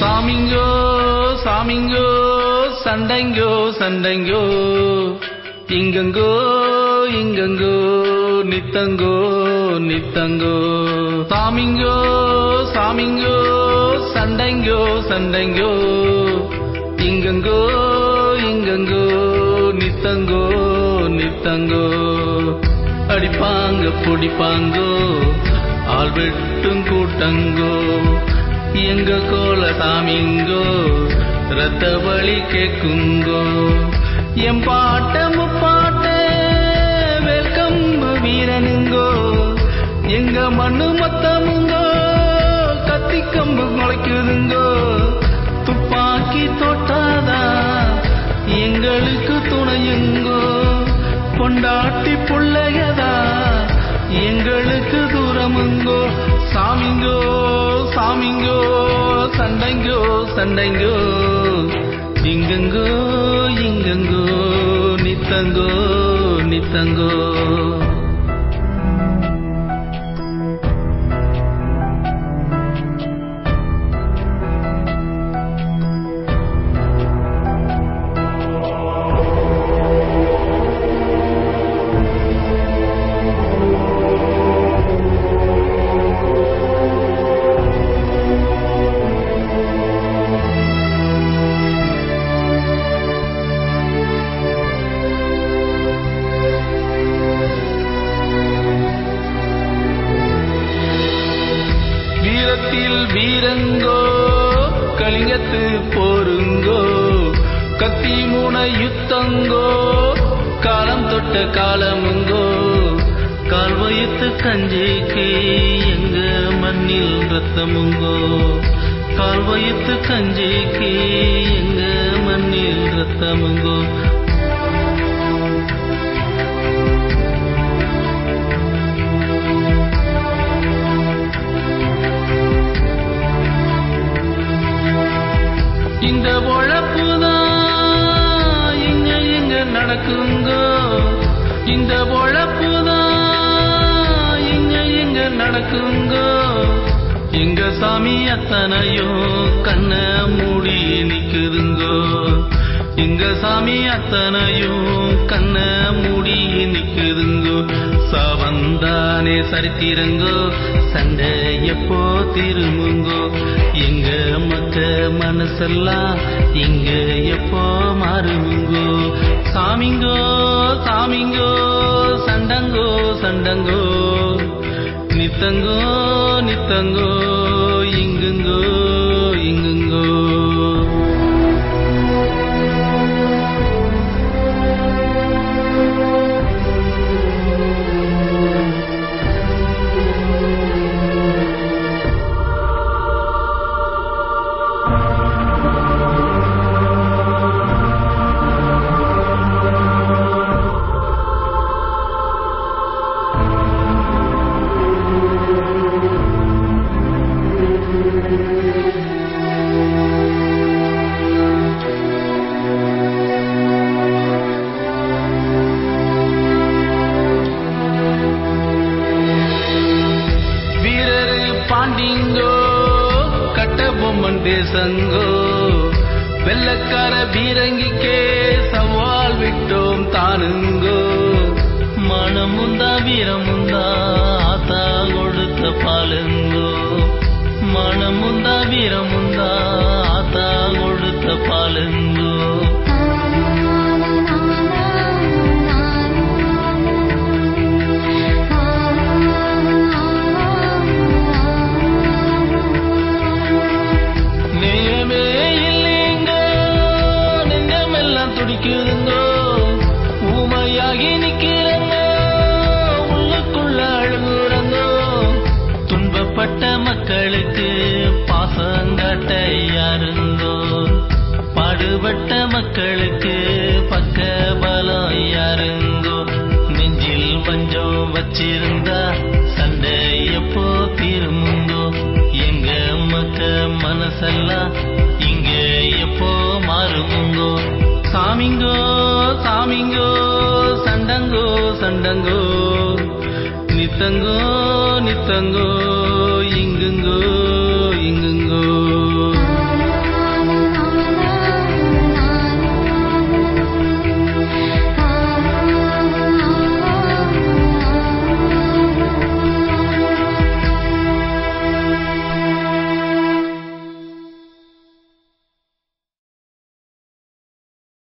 சாமிங்கோ சாமிங்கோ சண்டைங்கோ சண்டைங்கோ இங்கங்கோ இங்கங்கோ நித்தங்கோ நித்தங்கோ சாமிங்கோ சாமிங்கோ சண்டைங்கோ சண்டைங்கோ இங்கங்கோ இங்கங்கோ நித்தங்கோ நித்தங்கோ அடிப்பாங்க பிடிப்பாங்கோ ஆள் வெட்டும் கூட்டங்கோ எங்க கோல சாமிங்கோ ரத்த வழி கேக்குங்கோ என் பாட்ட முப்பாட்ட வெல்கம் வீரனுங்கோ எங்க மண்ணு மொத்தமுங்கோ கத்தி கம்பு முளைக்குதுங்கோ துப்பாக்கி தொட்டாதா எங்களுக்கு துணையுங்கோ பொண்டாட்டி புள்ளையதா எங்களுக்கு தூரமுங்கோ சாமிங்கோ சாமிங்கோ சண்டைங்கோ சண்டைங்கோ இங்கங்கோ இங்கங்கோ நித்தங்கோ நித்தங்கோ வீரத்தில் வீரங்கோ கலிங்கத்து போருங்கோ கத்தி மூண யுத்தங்கோ காலம் தொட்ட காலமுங்கோ கால்வயத்து கஞ்சிக்கு எங்க மண்ணில் ரத்தமுங்கோ கால்வயத்து கஞ்சிக்கு எங்க மண்ணில் ரத்தமுங்கோ இந்த பொழப்புதான் இங்க இங்க நடக்குங்கோ இந்த பொழப்புதான் இங்க இங்க நடக்குங்கோ எங்க சாமி அத்தனையோ கண்ண மூடி நிக்குதுங்கோ எங்க சாமி அத்தனையோ கண்ண மூடி நிக்குதுங்கோ சாவந்தானே சரித்திரங்கோ சண்டை எப்போ திரும்புங்கோ எங்க மக்க மனசெல்லாம் இங்க எப்போ மாறுங்கோ சாமிங்கோ சாமிங்கோ சண்டங்கோ சண்டங்கோ நித்தங்கோ நித்தங்கோ இங்குங்கோ இங்குங்கோ வீரரு பாண்டிங்கோ கட்ட பொம்மன் தேசங்கோ வெள்ளக்கார பீரங்கிக்கே சவால் விட்டோம் தானுங்கோ மனமுந்தா வீரமுந்தா ஆத்தா கொடுத்த பாலுங்கோ மனமுந்தா வீரமுந்தா ஆத்தா கொடுத்த பாலுங்கோ நேயமே இல்லைங்க நெஞ்சமெல்லாம் துடிக்குதுங்கோ ஊமையாகி நிக்கிறங்க உள்ளுக்குள்ள அழுகுறங்கோ துன்பப்பட்ட மக்களுக்கு பாசங்காட்ட யாருங்கோ பாடுபட்ட மக்களுக்கு பக்க பலம் யாருங்கோ நெஞ்சில் பஞ்சம் வச்சிருந்தா சண்டை எப்போ திரும்புங்கோ எங்க மக்க மனசெல்லாம் இங்க எப்போ மாறுமுங்கோ சாமிங்கோ சாமிங்கோ சண்டங்கோ சண்டங்கோ நித்தங்கோ நித்தங்கோ